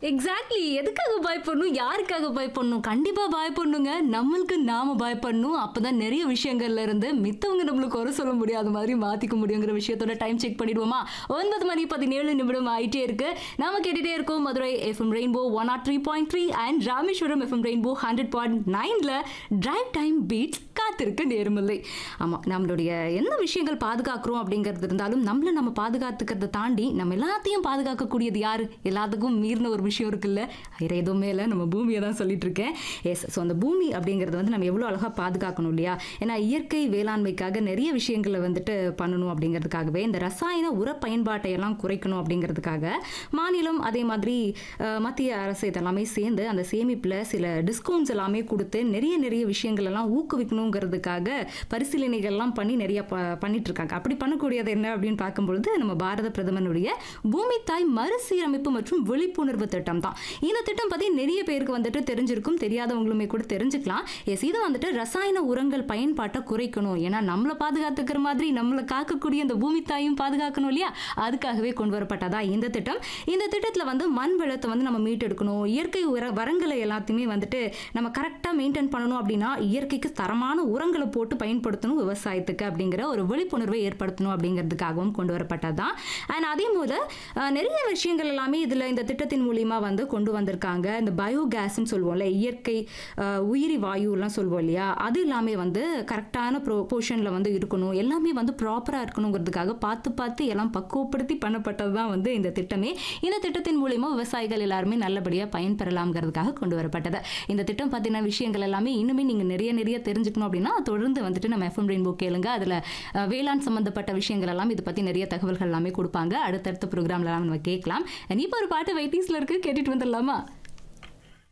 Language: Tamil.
எக்ஸாக்ட்லி எதுக்காக பயப்படணும் யாருக்காக பயப்படணும் கண்டிப்பா பயப்படணுங்க நம்மளுக்கு நாம பயப்படணும் அப்பதான் நிறைய விஷயங்கள்ல இருந்து மித்தவங்க நம்மளுக்கு குறை சொல்ல முடியாத மாதிரி மாத்திக்க முடியுங்கிற விஷயத்தோட டைம் செக் பண்ணிடுவோமா ஒன்பது மணி பதினேழு நிமிடம் ஆயிட்டே இருக்கு நாம கேட்டுட்டே இருக்கோம் Madurai FM rainbow one ought three point three and Rameswaram FM rainbow hundred point நைன்ல டிரைவ் டைம் பீட்ஸ் காத்திருக்க நேர்மில்லை ஆமா நம்மளுடைய என்ன விஷயங்கள் பாதுகாக்கிறோம் அப்படிங்கிறது இருந்தாலும் நம்மள நம்ம பாதுகாத்துக்கிறத தாண்டி நம்ம எல்லாத்தையும் பாதுகாக்கக்கூடியது யாரு எல்லாத்துக்கும் மீறின ஒரு விஷயம் இருக்குல்ல வேற எதுவுமே இல்லை நம்ம பூமியை தான் சொல்லிட்டு இருக்கேன் எஸ் ஸோ அந்த பூமி அப்படிங்கிறது வந்து நம்ம எவ்வளோ அழகாக பாதுகாக்கணும் இல்லையா ஏன்னா இயற்கை வேளாண்மைக்காக நிறைய விஷயங்களை வந்துட்டு பண்ணணும் அப்படிங்கிறதுக்காகவே இந்த ரசாயன உர பயன்பாட்டை எல்லாம் குறைக்கணும் அப்படிங்கிறதுக்காக மாநிலம் அதே மாதிரி அஹ், மத்திய அரசு இதெல்லாமே சேர்ந்து அந்த சேமிப்பில் சில டிஸ்கவுண்ட்ஸ் எல்லாமே கொடுத்து நிறைய நிறைய விஷயங்கள் எல்லாம் ஊக்குவிக்கணுங்கிறதுக்காக பரிசீலனைகள்லாம் பண்ணி நிறைய ப பண்ணிட்டு இருக்காங்க அப்படி பண்ணக்கூடியது என்ன அப்படின்னு பார்க்கும்பொழுது நம்ம பாரத பிரதமருடைய பூமி தாய் மறுசீரமைப்பு மற்றும் விழிப்புணர்வு திட்டம் தான் இந்த திட்டம் பற்றி நிறைய பேருக்கு வந்துட்டு தெரிஞ்சிருக்கும் தெரியாதவங்களுமே கூட தெரிஞ்சுக்கலாம் எஸ் இது வந்துட்டு ரசாயன உரங்கள் பயன்பாட்டை குறைக்கணும் ஏன்னா நம்மளை பாதுகாத்துக்கிற மாதிரி நம்மளை காக்கக்கூடிய இந்த பூமி தாயும் பாதுகாக்கணும் இல்லையா அதுக்காகவே கொண்டு வரப்பட்டதா இந்த திட்டம் இந்த திட்டத்தில் வந்து மண் வளத்தை வந்து நம்ம மீட்டெடுக்கணும் இயற்கை உர வரங்களை எல்லாத்தையுமே வந்துட்டு நம்ம கரெக்டாக மெயின்டைன் பண்ணணும் அப்படின்னா இயற்கைக்கு தரமான உரங்களை போட்டு பயன்படுத்தணும் விவசாயத்துக்கு அப்படிங்கிற ஒரு விழிப்புணர்வை ஏற்படுத்தணும் அப்படிங்கிறதுக்காகவும் கொண்டு வரப்பட்டது தான் அண்ட் அதே போல அஹ், நிறைய விஷயங்கள் எல்லாமே இதில் இந்த திட்டத்தின் மூலியமா வந்து கொண்டு வந்திருக்காங்க இந்த பயோகேஸ்ன்னு சொல்லுவோம்ல இயற்கை அஹ், உயிரி வாயுலாம் சொல்லுவோம் இல்லையா அது எல்லாமே வந்து கரெக்டான ப்ரோ போர்ஷனில் வந்து இருக்கணும் எல்லாமே வந்து ப்ராப்பராக இருக்கணுங்கிறதுக்காக பார்த்து பார்த்து எல்லாம் பக்குவப்படுத்தி பண்ணப்பட்டது தான் வந்து இந்த திட்டமே இந்த திட்டத்தின் மூலியமா விவசாயிகள் எல்லாருமே நல்லபடியாக பயன்பெறலாம்ங்கிறதுக்காக கொண்டு வரப்பட்டது இந்த திட்டம் பற்றின விஷயங்கள் எல்லாமே இன்னுமே நீங்கள் நிறைய நிறைய தெரிஞ்சுக்கணும் அப்படின்னா தொடர்ந்து வந்துட்டு நம்ம எஃப்எம் ரெயின்போ கேளுங்க அதில் வேளாண் சம்பந்தப்பட்ட விஷயங்கள் எல்லாம் இது பற்றி நிறைய தகவல்கள் எல்லாமே கொடுப்பாங்க அடுத்தடுத்த ப்ரோக்ராம்ல எல்லாம் நம்ம கேட்கலாம் இப்போ ஒரு பாட்டு வெயிட்டிஸில் இருக்கு கேட்டுட்டு வந்துடலாமா